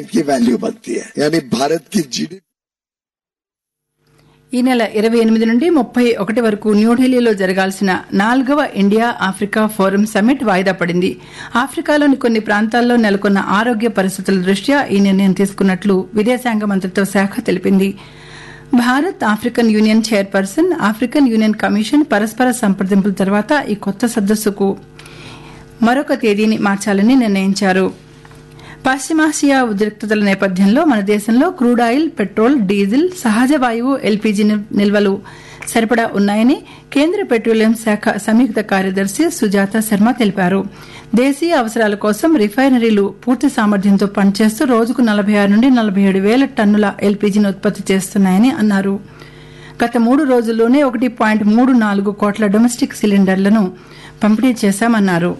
की वैल्यू बढ़ती है यानी भारत की जीडीपी ఈ నెల ఇరవై ఎనిమిది నుండి ముప్పై ఒకటి వరకు న్యూఢిల్లీలో జరగాల్సిన నాలుగవ ఇండియా ఆఫ్రికా ఫోరం సమ్మిట్ వాయిదా పడింది ఆఫ్రికాలోని కొన్ని ప్రాంతాల్లో నెలకొన్న ఆరోగ్య పరిస్థితుల దృష్ట్యా ఈ నిర్ణయం తీసుకున్నట్లు విదేశాంగ మంత్రిత్వ శాఖ తెలిపింది Bharat African union chairperson African union commission పరస్పర సంప్రదింపుల తర్వాత ఈ కొత్త సదస్సుకు మరొక తేదీని మార్చాలని నిర్ణయించారు పశ్చిమాసియా ఉద్రిక్తతల నేపథ్యంలో మన దేశంలో క్రూడ్ ఆయిల్ పెట్రోల్ డీజిల్ సహజ వాయువు ఎల్పీజీ ని- నిల్వలు సరిపడా ఉన్నాయని కేంద్ర పెట్రోలియం శాఖ సంయుక్త కార్యదర్శి సుజాత శర్మ తెలిపారు దేశీయ అవసరాల కోసం రిఫైనరీలు పూర్తి సామర్థ్యంతో పనిచేస్తూ రోజుకు నలభై ఆరు నుండి నలభై ఏడు వేల టన్నుల ఎల్పీజీని ఉత్పత్తి చేస్తున్నాయని అన్నారు గత మూడు రోజుల్లోనే ఒకటి పాయింట్ మూడు నాలుగు కోట్ల డొమెస్టిక్ సిలిండర్లను పంపిణీ చేశామన్నారు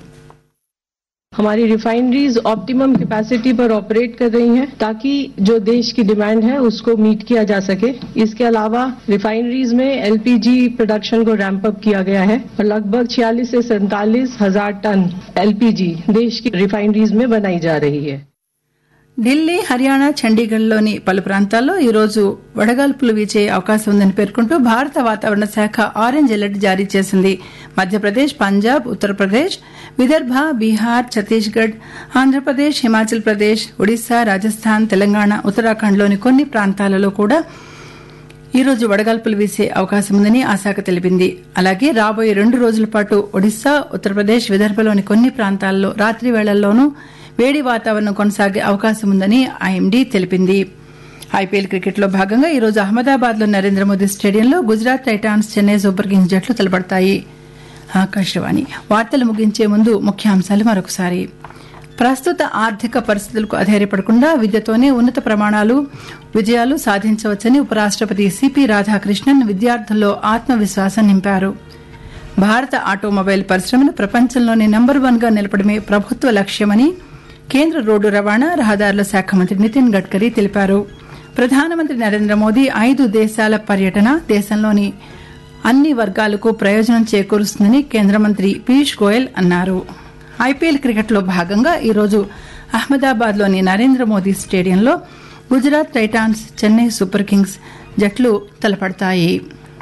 हमारी रिफाइनरीज ऑप्टिमम कैपेसिटी पर ऑपरेट कर रही हैं ताकि जो देश की डिमांड है उसको मीट किया जा सके इसके अलावा रिफाइनरीज में एलपीजी प्रोडक्शन को रैंप अप किया गया है और लगभग 46 से सैंतालीस हजार टन एलपीजी देश की रिफाइनरीज में बनाई जा रही है ఢిల్లీ హర్యానా చండీగఢ్లోని పలు ప్రాంతాల్లో ఈ రోజు వడగాల్పులు వీచే అవకాశం ఉందని పేర్కొంటూ భారత వాతావరణ శాఖ ఆరెంజ్ అలర్ట్ జారీ చేసింది మధ్యప్రదేశ్ పంజాబ్ ఉత్తరప్రదేశ్ విదర్భ బీహార్ ఛత్తీస్గఢ్ ఆంధ్రప్రదేశ్ హిమాచల్ ప్రదేశ్ ఒడిశా రాజస్థాన్ తెలంగాణ ఉత్తరాఖండ్లోని కొన్ని ప్రాంతాలలో కూడా ఈ రోజు వడగాల్పులు వీసే అవకాశం ఉందని ఆ శాఖ తెలిపింది అలాగే రాబోయే రెండు రోజుల పాటు ఒడిశా ఉత్తరప్రదేశ్ విదర్భలోని కొన్ని ప్రాంతాల్లో రాత్రి వేళల్లోనూ వేడి వాతావరణం కొనసాగే అవకాశం ఉందని ఐఎండీ తెలిపింది ఐపీఎల్ క్రికెట్లో భాగంగా ఈ రోజు అహ్మదాబాద్ లో నరేంద్ర మోదీ స్టేడియంలో Gujarat titans Chennai super kings జట్లు తలపడతాయి ఆకాశవాణి వార్తలు ముగించే ముందు ముఖ్యాంశాలు మరొకసారి ప్రస్తుత ఆర్థిక పరిస్థితులకు అధైర్యపడకుండా విద్యతోనే ఉన్నత ప్రమాణాలు విజయాలు సాధించవచ్చని ఉపరాష్టపతి సిపి రాధాకృష్ణన్ విద్యార్థుల్లో ఆత్మవిశ్వాసం నింపారు భారత ఆటోమొబైల్ పరిశ్రమను ప్రపంచంలోనే నంబర్ వన్ గా నిలపడమే ప్రభుత్వ లక్ష్యమని కేంద్ర రోడ్డు రవాణా రహదారుల శాఖ మంత్రి నితిన్ గడ్కరీ తెలిపారు ప్రధానమంత్రి నరేంద్ర మోదీ ఐదు దేశాల పర్యటన దేశంలోని అన్ని వర్గాలకు ప్రయోజనం చేకూరుస్తుందని కేంద్ర మంత్రి పీయూష్ గోయల్ అన్నారు ఐపీఎల్ క్రికెట్లో భాగంగా ఈరోజు అహ్మదాబాద్లోని నరేంద్ర మోదీ స్టేడియంలో Gujarat titans Chennai super kings జట్లు తలపడతాయి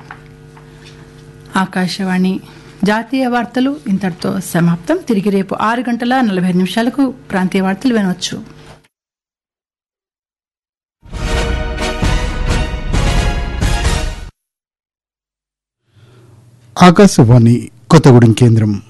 ఆకాశవాణి జాతీయ వార్తలు ఇంతటితో సమాప్తం తిరిగి రేపు ఆరు గంటల నలభై నిమిషాలకు ప్రాంతీయ వార్తలు వినవచ్చు ఆకాశవాణి కొత్తగూడెం కేంద్రం